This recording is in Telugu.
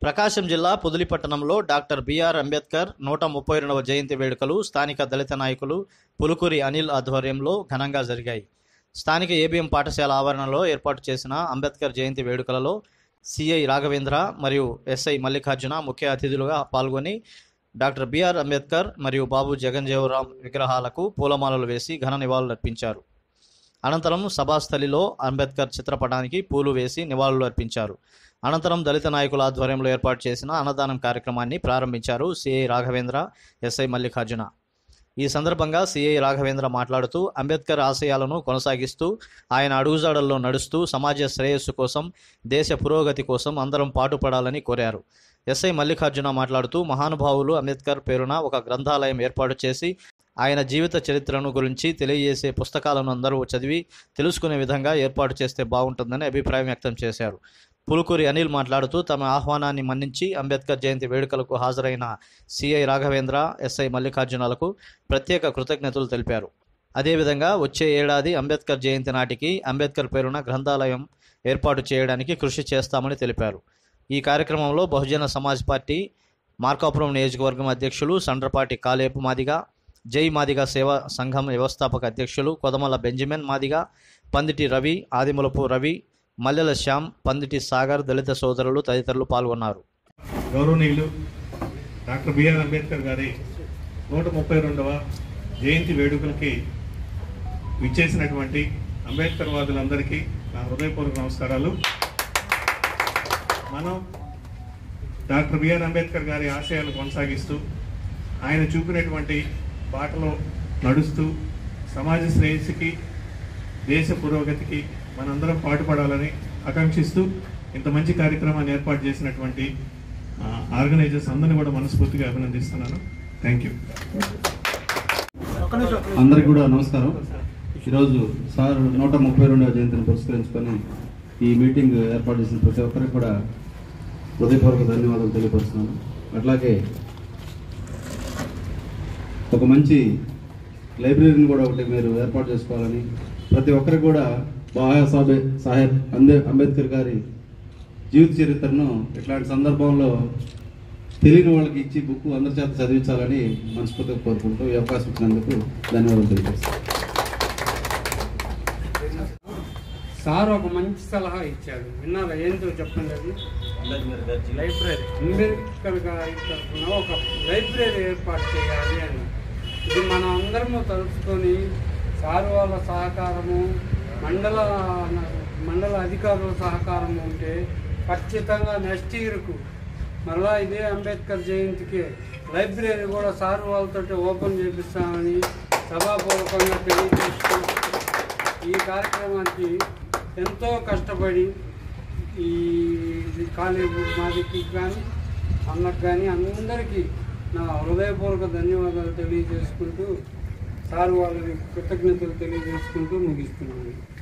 ప్రకాశం జిల్లా పొదిలిపట్టణంలో డాక్టర్ బిఆర్ అంబేద్కర్ నూట ముప్పై రెండవ జయంతి వేడుకలు స్థానిక దళిత నాయకులు పులుకూరి అనిల్ ఆధ్వర్యంలో ఘనంగా జరిగాయి స్థానిక ఏబిఎం పాఠశాల ఆవరణలో ఏర్పాటు చేసిన అంబేద్కర్ జయంతి వేడుకలలో సిఐ రాఘవేంద్ర మరియు ఎస్ఐ మల్లికార్జున ముఖ్య అతిథులుగా పాల్గొని డాక్టర్ బిఆర్ అంబేద్కర్ మరియు బాబు జగన్జీవరాం విగ్రహాలకు పూలమాలలు వేసి ఘన నివాళులర్పించారు అనంతరం సభాస్థలిలో అంబేద్కర్ చిత్రపటానికి పూలు వేసి నివాళులు అర్పించారు అనంతరం దళిత నాయకుల ఆధ్వర్యంలో ఏర్పాటు చేసిన అన్నదానం కార్యక్రమాన్ని ప్రారంభించారు సిఐ రాఘవేంద్ర ఎస్ఐ మల్లికార్జున ఈ సందర్భంగా సిఐ రాఘవేంద్ర మాట్లాడుతూ అంబేద్కర్ ఆశయాలను కొనసాగిస్తూ ఆయన అడుగుజాడల్లో నడుస్తూ సమాజ శ్రేయస్సు కోసం దేశ పురోగతి కోసం అందరం పాటుపడాలని కోరారు ఎస్ఐ మల్లికార్జున మాట్లాడుతూ మహానుభావులు అంబేద్కర్ పేరున ఒక గ్రంథాలయం ఏర్పాటు చేసి ఆయన జీవిత చరిత్రను గురించి తెలియజేసే పుస్తకాలను అందరూ చదివి తెలుసుకునే విధంగా ఏర్పాటు చేస్తే బాగుంటుందని అభిప్రాయం వ్యక్తం చేశారు పులుకూరి అనిల్ మాట్లాడుతూ తమ ఆహ్వానాన్ని మన్నించి అంబేద్కర్ జయంతి వేడుకలకు హాజరైన సిఐ రాఘవేంద్ర ఎస్ఐ మల్లికార్జునలకు ప్రత్యేక కృతజ్ఞతలు తెలిపారు అదేవిధంగా వచ్చే ఏడాది అంబేద్కర్ జయంతి నాటికి అంబేద్కర్ పేరున గ్రంథాలయం ఏర్పాటు చేయడానికి కృషి చేస్తామని తెలిపారు ఈ కార్యక్రమంలో బహుజన సమాజ్ పార్టీ మార్కాపురం నియోజకవర్గం అధ్యక్షులు సండ్రపాటి కాలేపు మాదిగా జై మాదిగ సేవా సంఘం వ్యవస్థాపక అధ్యక్షులు కొదమల బెంజమిన్ మాదిగ పందిటి రవి ఆదిమూలపు రవి మల్లెల శ్యామ్ పందిటి సాగర్ దళిత సోదరులు తదితరులు పాల్గొన్నారు గౌరవనీయులు డాక్టర్ బిఆర్ అంబేద్కర్ గారి నూట ముప్పై రెండవ జయంతి వేడుకలకి విచ్చేసినటువంటి అంబేద్కర్ వాదులందరికీ నా హృదయపూర్వక నమస్కారాలు మనం డాక్టర్ బిఆర్ అంబేద్కర్ గారి ఆశయాలు కొనసాగిస్తూ ఆయన చూపినటువంటి బాటలో నడుస్తూ సమాజ శ్రేయస్సుకి దేశ పురోగతికి మనందరం పాటుపడాలని ఆకాంక్షిస్తూ ఇంత మంచి కార్యక్రమాన్ని ఏర్పాటు చేసినటువంటి ఆ, ఆర్గనైజర్స్ అందరిని కూడా మనస్ఫూర్తిగా అభినందిస్తున్నాను థ్యాంక్ యూ అందరికి కూడా నమస్కారం ఈరోజు సార్ నూట ముప్పై రెండవ జయంతిని పురస్కరించుకొని ఈ మీటింగ్ ఏర్పాటు చేసిన ప్రతి ఒక్కరికి కూడా హృదయపూర్వక ధన్యవాదాలు తెలియపరుస్తున్నాను అట్లాగే ఒక మంచి లైబ్రరీని కూడా ఒకటి మీరు ఏర్పాటు చేసుకోవాలని ప్రతి ఒక్కరికి కూడా బాబా సాహెబ్ సాహెబ్ అంబే అంబేద్కర్ గారి జీవిత చరిత్రను ఇట్లాంటి సందర్భంలో తెలియని వాళ్ళకి ఇచ్చి బుక్ అందరి చేత చదివించాలని మనస్ఫూర్తిగా కోరుకుంటూ ఈ అవకాశం ఇచ్చినందుకు ధన్యవాదాలు తెలియజేస్తాను సార్ ఒక మంచి సలహా ఇచ్చాడు విన్నారా ఏంటో చెప్పండి అది లైబ్రరీ అంబేద్కర్ గారి తరఫున ఒక లైబ్రరీ ఏర్పాటు చేయాలి అని ఇది మనం అందరము తలుచుకొని సార్ వాళ్ళ సహకారము మండల మండల అధికారుల సహకారం ఉంటే ఖచ్చితంగా నెక్స్ట్ ఇయర్కు మరలా ఇదే అంబేద్కర్ జయంతికి లైబ్రరీ కూడా సార్ వాళ్ళతో ఓపెన్ చేపిస్తామని సభాపూర్వకంగా తెలియజేస్తూ ఈ కార్యక్రమానికి ఎంతో కష్టపడి ఈ కాలేజీ మాదికి కానీ అన్నకు కానీ అందరికీ నా హృదయపూర్వక ధన్యవాదాలు తెలియజేసుకుంటూ సార్ వాళ్ళని కృతజ్ఞతలు తెలియజేసుకుంటూ ముగిస్తున్నాను